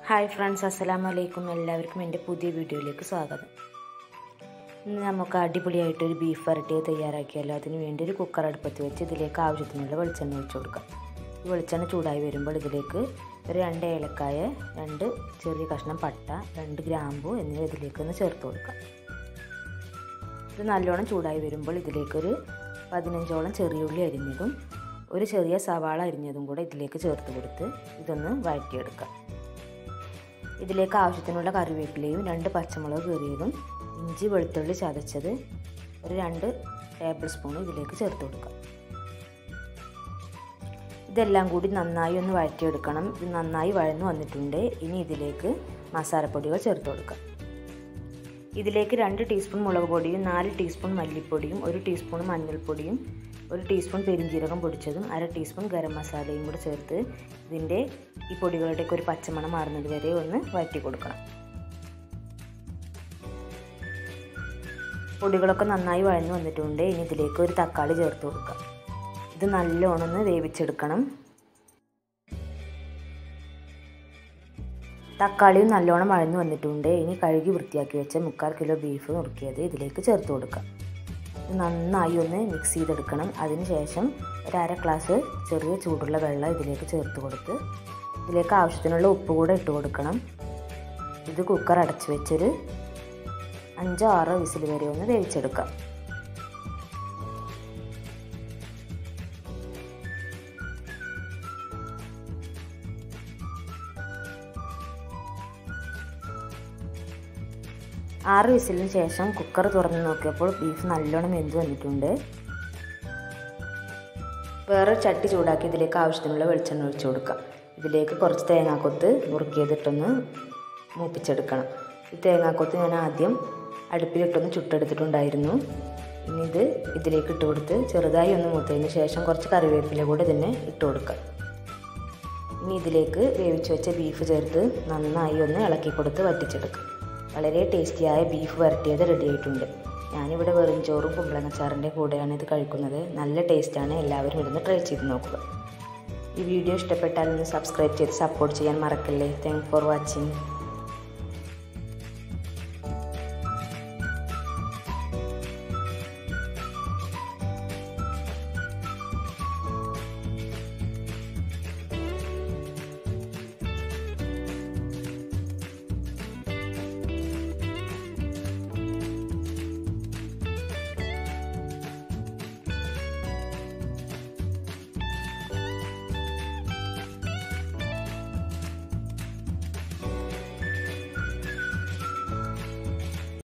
hi friends അസ്സലാമു അലൈക്കും എല്ലാവർക്കും എൻ്റെ പുതിയ വീഡിയോയിലേക്ക് സ്വാഗതം ഇന്ന് നമുക്ക് അടിപൊളിയായിട്ടൊരു ബീഫ് വരട്ടിയത് തയ്യാറാക്കിയാലോ അതിന് വേണ്ടി ഒരു കുക്കർ അടുപ്പത്ത് വെച്ച് ഇതിലേക്ക് ആവശ്യത്തിനുള്ള വെളിച്ചെണ്ണ ഒഴിച്ചു കൊടുക്കാം ഈ വെളിച്ചെണ്ണ ചൂടായി വരുമ്പോൾ ഇതിലേക്ക് ഒരു രണ്ട് ഏലക്കായ രണ്ട് ചെറിയ കഷ്ണം പട്ട രണ്ട് ഗ്രാമ്പു എന്നിവ ഇതിലേക്ക് ഒന്ന് ചേർത്ത് കൊടുക്കാം ഇത് നല്ലോണം ചൂടായി വരുമ്പോൾ ഇതിലേക്കൊരു പതിനഞ്ചോളം ചെറിയുള്ളി അരിഞ്ഞതും ഒരു ചെറിയ സവാള അരിഞ്ഞതും കൂടെ ഇതിലേക്ക് ചേർത്ത് കൊടുത്ത് ഇതൊന്ന് വഴറ്റിയെടുക്കാം ഇതിലേക്ക് ആവശ്യത്തിനുള്ള കറിവേപ്പിലയും രണ്ട് പച്ചമുളക് കീറിയതും ഇഞ്ചി വെളുത്തുള്ളി ചതച്ചത് ഒരു രണ്ട് ടേബിൾ സ്പൂൺ ഇതിലേക്ക് ചേർത്ത് കൊടുക്കാം ഇതെല്ലാം കൂടി നന്നായി ഒന്ന് വഴറ്റിയെടുക്കണം ഇത് നന്നായി വഴന്നു വന്നിട്ടുണ്ട് ഇനി ഇതിലേക്ക് മസാലപ്പൊടികൾ ചേർത്ത് കൊടുക്കാം ഇതിലേക്ക് രണ്ട് ടീസ്പൂൺ മുളക് പൊടിയും നാല് ടീസ്പൂൺ മല്ലിപ്പൊടിയും ഒരു ടീസ്പൂൺ മഞ്ഞൾപ്പൊടിയും ഒരു ടീസ്പൂൺ പെരിഞ്ജീരകം പൊടിച്ചതും അര ടീസ്പൂൺ ഗരം മസാലയും കൂടെ ചേർത്ത് ഇതിൻ്റെ ഈ പൊടികളുടെയൊക്കെ ഒരു പച്ചമണം മാറുന്നത് വരെ ഒന്ന് വഴറ്റി കൊടുക്കണം പൊടികളൊക്കെ നന്നായി വഴന്നു വന്നിട്ടുണ്ട് ഇനി ഇതിലേക്ക് ഒരു തക്കാളി ചേർത്ത് കൊടുക്കാം ഇത് നല്ലോണം ഒന്ന് വേവിച്ചെടുക്കണം തക്കാളിയും നല്ലോണം വഴന്നു വന്നിട്ടുണ്ട് ഇനി കഴുകി വൃത്തിയാക്കി വെച്ച മുക്കാൽ കിലോ ബീഫ് നുറുക്കിയത് ഇതിലേക്ക് ചേർത്ത് കൊടുക്കാം നന്നായി ഒന്ന് മിക്സ് ചെയ്തെടുക്കണം അതിനുശേഷം ഒരു അര ഗ്ലാസ് ചെറിയ ചൂടുള്ള വെള്ളം ഇതിലേക്ക് ചേർത്ത് കൊടുത്ത് ഇതിലേക്ക് ആവശ്യത്തിനുള്ള ഉപ്പ് കൂടെ ഇട്ട് കൊടുക്കണം ഇത് കുക്കർ അടച്ചു വെച്ചൊരു അഞ്ചോ ആറോ വിസിൽ വരെ ഒന്ന് വേവിച്ചെടുക്കാം ആറ് വിസിലിന് ശേഷം കുക്കർ തുറന്ന് നോക്കിയപ്പോൾ ബീഫ് നല്ലോണം വെന്ത് വന്നിട്ടുണ്ട് വേറെ ചട്ടി ചൂടാക്കി ഇതിലേക്ക് ആവശ്യത്തിനുള്ള വെളിച്ചെണ്ണ ഒഴിച്ചു കൊടുക്കാം ഇതിലേക്ക് കുറച്ച് തേങ്ങാക്കൊത്ത് നുറുക്കിയതിട്ടൊന്ന് മൂപ്പിച്ചെടുക്കണം ഈ തേങ്ങാക്കൊത്ത് ഞാൻ ആദ്യം അടുപ്പിലിട്ടൊന്ന് ചുട്ടെടുത്തിട്ടുണ്ടായിരുന്നു ഇനി ഇത് ഇതിലേക്ക് ഇട്ട് കൊടുത്ത് ചെറുതായി ഒന്ന് മൂത്തതിന് ശേഷം കുറച്ച് കറിവേപ്പില കൂടെ ഇതിനെ ഇട്ട് കൊടുക്കാം ഇനി ഇതിലേക്ക് വേവിച്ച് വെച്ച ബീഫ് ചേർത്ത് നന്നായി ഒന്ന് ഇളക്കി കൊടുത്ത് വറ്റിച്ചെടുക്കാം വളരെ ടേസ്റ്റിയായ ബീഫ് വരട്ടിയത് റെഡി ആയിട്ടുണ്ട് ഞാനിവിടെ വെറും ചോറും കുമ്പളങ്ങച്ചാറിൻ്റെ കൂടെയാണ് ഇത് കഴിക്കുന്നത് നല്ല ടേസ്റ്റാണ് എല്ലാവരും ഇതൊന്ന് ട്രൈ ചെയ്ത് നോക്കുക ഈ വീഡിയോ ഇഷ്ടപ്പെട്ടാൽ ഒന്ന് സബ്സ്ക്രൈബ് ചെയ്ത് സപ്പോർട്ട് ചെയ്യാൻ മറക്കല്ലേ താങ്ക് ഫോർ വാച്ചിങ്